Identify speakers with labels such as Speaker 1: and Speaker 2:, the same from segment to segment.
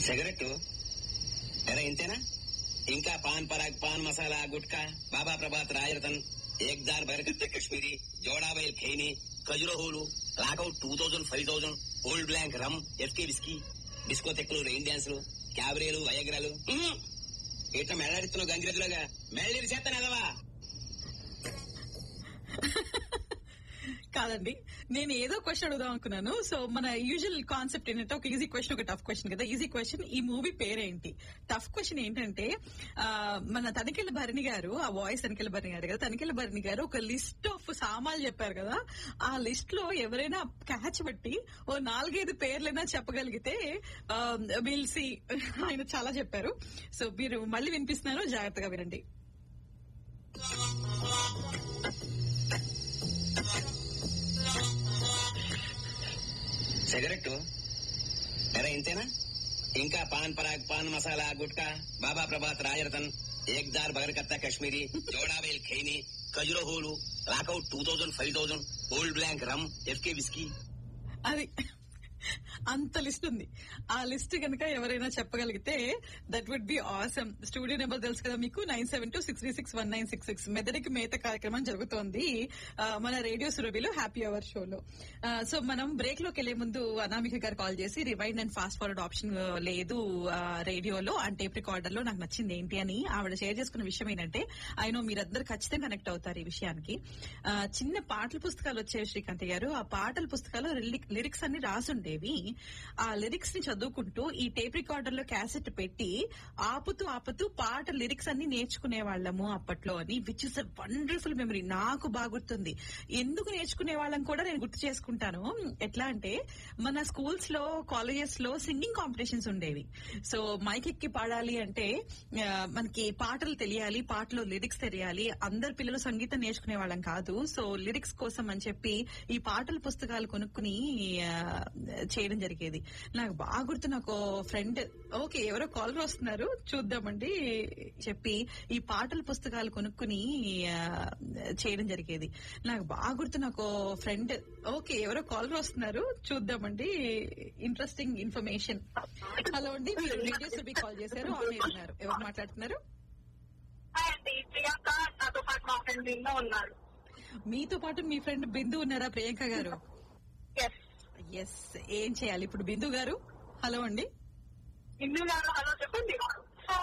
Speaker 1: Cigarette ఎరా ఇంతేనా ఇంకా పాన్ పరాగ్ పాన్ మసాలా గుట్కా బాబా ప్రభాత్ రాయరతన్ ఏక్దార్ బరకత్త కశ్మీరీ జోడాబైల్ ఖైని ఖజురహోలు lockout two thousand five thousand old blank rum ఎఫ్కే విస్కీ డిస్కోతెక్లు రెయిన్ డాన్సులు క్యాబరేలు వయగ్రాలు ఉహుం. ఇట్లా మెళ్ళాడిస్తున్నావు గంగిరెద్దులాగా మెళ్ళి చేస్తాను అదవా
Speaker 2: కాదండి నేను ఏదో క్వశ్చన్ అడుగుదాం అనుకున్నాను సో మన యూజువల్ కాన్సెప్ట్ ఏంటంటే ఒక ఈజీ క్వశ్చన్ ఒక టఫ్ క్వశ్చన్ కదా ఈజీ క్వశ్చన్ ఈ మూవీ పేరేంటి టఫ్ క్వశ్చన్ ఏంటంటే ఆ, మన తనికెళ్ళ భరణి గారు ఆ వాయిస్ తనికెళ్ళ భరణి గారు కదా తనికెళ్ళ భరణి గారు ఒక లిస్ట్ ఆఫ్ సామాన్లు చెప్పారు కదా ఆ లిస్ట్ లో ఎవరైనా క్యాచ్ బట్టి ఓ నాలుగైదు పేర్లైనా చెప్పగలిగితే విల్ సి ఆయన చాలా చెప్పారు సో మీరు మళ్ళీ వినిపిస్తున్నాను జాగ్రత్తగా వినండి
Speaker 1: సిగరెట్ ఎరా ఇంతేనా ఇంకా పాన్ పరాగ్ పాన్ మసాలా గుట్కా బాబా ప్రభాత్ రాయరతన్ ఏక్దార్ బగర్కత్తా కశ్మీరీ జోడాబైల్ ఖైని ఖజురహోలు lockout two thousand five thousand old blank rum ఎఫ్కే విస్కీ
Speaker 2: అది అంత లిస్ట్ ఉంది ఆ లిస్ట్ కనుక ఎవరైనా చెప్పగలిగితే that would be awesome studio number తెలుసు కదా మీకు nine seven two six three six one nine six six మెదడికి మేత కార్యక్రమం జరుగుతోంది ఆ, మన రేడియో సురభిలో హ్యాపీ అవర్ షోలో సో మనం బ్రేక్ లోకి వెళ్లే ముందు అనామిక గారు కాల్ చేసి rewind and fast forward option లేదు ఆ, రేడియోలో అండ్ టేప్ రికార్డర్ లో నాకు నచ్చింది ఏంటి అని ఆవిడ షేర్ చేసుకున్న విషయం ఏంటంటే ఆయన మీరందరూ ఖచ్చితంగా కనెక్ట్ అవుతారు ఈ విషయానికి ఆ, చిన్న పాటల పుస్తకాలు వచ్చేవి శ్రీకాంత్ గారు ఆ పాటల పుస్తకాలు లిరిక్స్ అన్ని రాసుండేవి ఆ లిరిక్స్ ని చదువుకుంటూ ఈ టేప్ రికార్డర్ లో క్యాసెట్ పెట్టి ఆపుతూ ఆపుతూ పాట లిరిక్స్ అన్ని నేర్చుకునే వాళ్ళము అప్పట్లో అని which is a wonderful memory నాకు బాగా గుర్తుంది ఎందుకు నేర్చుకునే వాళ్ళం కూడా నేను గుర్తు చేసుకుంటాను ఎట్లా అంటే మన స్కూల్స్ లో కాలేజెస్ లో సింగింగ్ కాంపిటీషన్స్ ఉండేవి సో మైక్ ఎక్కి పాడాలి అంటే ఆ, మనకి పాటలు తెలియాలి పాటలో లిరిక్స్ తెలియాలి అందరు పిల్లలు సంగీతం నేర్చుకునే వాళ్ళం కాదు సో లిరిక్స్ కోసం అని చెప్పి ఈ పాటల పుస్తకాలు కొనుక్కుని ఆ, చేయడం జరిగేది నాకు బాగా గుర్తు నాకు ఫ్రెండ్ ఓకే ఎవరో కాలర్ వస్తున్నారు చూద్దామండి చెప్పి ఈ పాటల పుస్తకాలు కొనుక్కుని ఆ, చేయడం జరిగేది నాకు బాగా గుర్తు నాకు ఫ్రెండ్ ఓకే ఎవరో కాలర్ వస్తున్నారు చూద్దామండి ఇంట్రెస్టింగ్ ఇన్ఫర్మేషన్ హలో అండి మీరు రేడియో సుబి కాల్ చేశారు ఆన్లైన్ ఉన్నారు ఎవరు మాట్లాడుతున్నారు
Speaker 3: హాయ్ అండి ప్రియాంక నాతో పాటు మా ఫ్రెండ్ నిన్న ఉన్నారు
Speaker 2: మీతో పాటు మీ ఫ్రెండ్ బిందు ఉన్నారా ప్రియాంక గారు
Speaker 3: ఎస్
Speaker 2: ఎస్ ఏం చేయాలి ఇప్పుడు బిందు గారు హలో అండి
Speaker 3: ఇందు గారు హలో చెప్పండి సో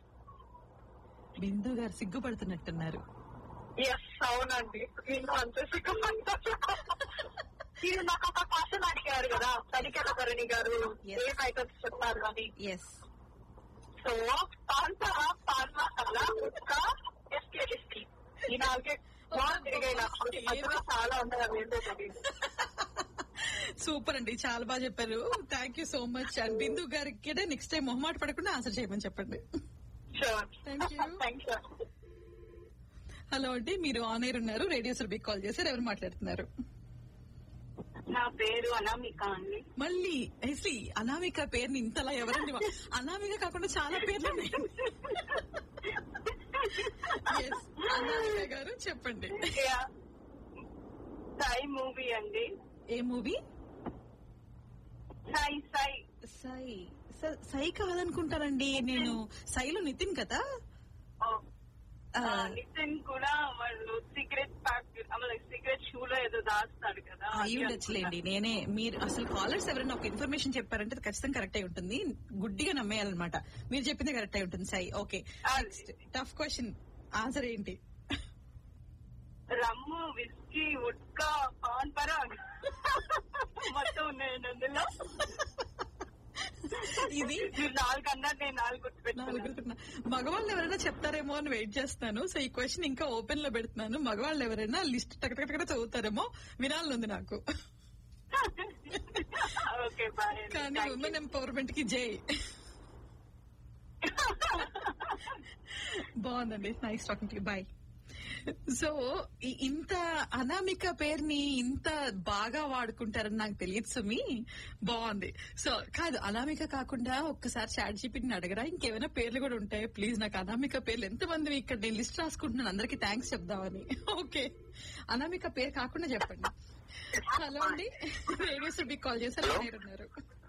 Speaker 2: బిందు గారు సిగ్గుపడుతున్నట్టున్నారు
Speaker 3: ఎస్ అవునండి నిన్ను అంతే సిగ్గుపడ్డాను. మీరు నాకు ఒక క్వశ్చన్ అడిగారు కదా తనికెల భరణి గారు
Speaker 2: Yes.
Speaker 3: ఏ ఐటమ్స్ చెప్పారు అని
Speaker 2: ఎస్
Speaker 3: సో పాంత పాన్ మసాలా ఉత్క ఎస్కే ఎస్టీ ఈ నాలుగే బాగా తిరిగాయి నాకు అందులో చాలా ఉన్నాయి అవి ఏంటో తెలియదు
Speaker 2: సూపర్ అండి చాలా బాగా చెప్పారు thank you so much and Bindu గారికి నెక్స్ట్ టైం మొహమాట పడకుండా ఆన్సర్ చేయమని చెప్పండి
Speaker 3: sure
Speaker 2: Thank you.
Speaker 3: Thank you
Speaker 2: hello అండి మీరు ఆన్ ఎయిర్ ఉన్నారు రేడియో సురభికి కాల్ చేశారు ఎవరు మాట్లాడుతున్నారు
Speaker 3: నా పేరు అనామిక అండి
Speaker 2: మళ్ళీ ఐసి అనామిక పేరుని ఇంతలా ఎవరండి వా- అనామిక కాకుండా చాలా పేర్లు ఉన్నాయి Yes, అనామిక గారు చెప్పండి
Speaker 3: సాయి మూవీ అండి
Speaker 2: ఏ మూవీ
Speaker 3: సాయి సాయి
Speaker 2: సై స- సై కాదనుకుంటానండి నేను సైలో నితిన్ కదా
Speaker 3: ఆ, నితిన్ కూడా వాళ్ళు సిగరెట్ ప్యాక్ సిగరెట్ షూ లో ఏదో దాస్తాడు కదా
Speaker 2: అయ్యి ఉండొచ్చులేండి నేనే మీరు అసలు కాలర్స్ ఎవరైనా ఒక ఇన్ఫర్మేషన్ చెప్పారంటే అది ఖచ్చితంగా కరెక్ట్ అయి ఉంటుంది గుడ్డిగా నమ్మేయాలన్నమాట మీరు చెప్పింది కరెక్ట్ అయి ఉంటుంది సై ఓకే
Speaker 3: ఆ,
Speaker 2: నెక్స్ట్ టఫ్ క్వశ్చన్ ఆన్సర్ ఏంటి
Speaker 3: rum whisky vodka Pan Parag మొత్తం ఉన్నాయండి అందులో
Speaker 2: ఇది
Speaker 3: మీరు నాలుగు అన్నారు నేను నాలుగు గుర్తుపెట్టుకున్నాను
Speaker 2: నాలుగుతున్నా మగవాళ్ళు ఎవరైనా చెప్తారేమో అని వెయిట్ చేస్తాను సో ఈ క్వశ్చన్ ఇంకా ఓపెన్ లో పెడుతున్నాను మగవాళ్ళు ఎవరైనా లిస్ట్ టక్ టక్ టక్ చదువుతారేమో వినాలనుంది నాకు
Speaker 3: ఓకే బాయ్
Speaker 2: కానీ ఉమెన్ ఎంపవర్మెంట్ కి జై బాగుందండి nice talking to bye so ఈ- ఇంత అనామిక పేరుని ఇంత బాగా వాడుకుంటారని నాకు తెలియదు సుమి బాగుంది సో కాదు అనామిక కాకుండా ఒక్కసారి చాట్ జీపీని అడగరా ఇంకేమైనా పేర్లు కూడా ఉంటాయి ప్లీజ్ నాకు అనామిక పేర్లు ఎంతమంది ఇక్కడ నేను లిస్ట్ రాసుకుంటున్నాను అందరికి థ్యాంక్స్ చెప్దామని ఓకే అనామిక పేరు కాకుండా చెప్పండి హలో అండి రేడియో సుబి కాల్ చేశారు ఉన్నారు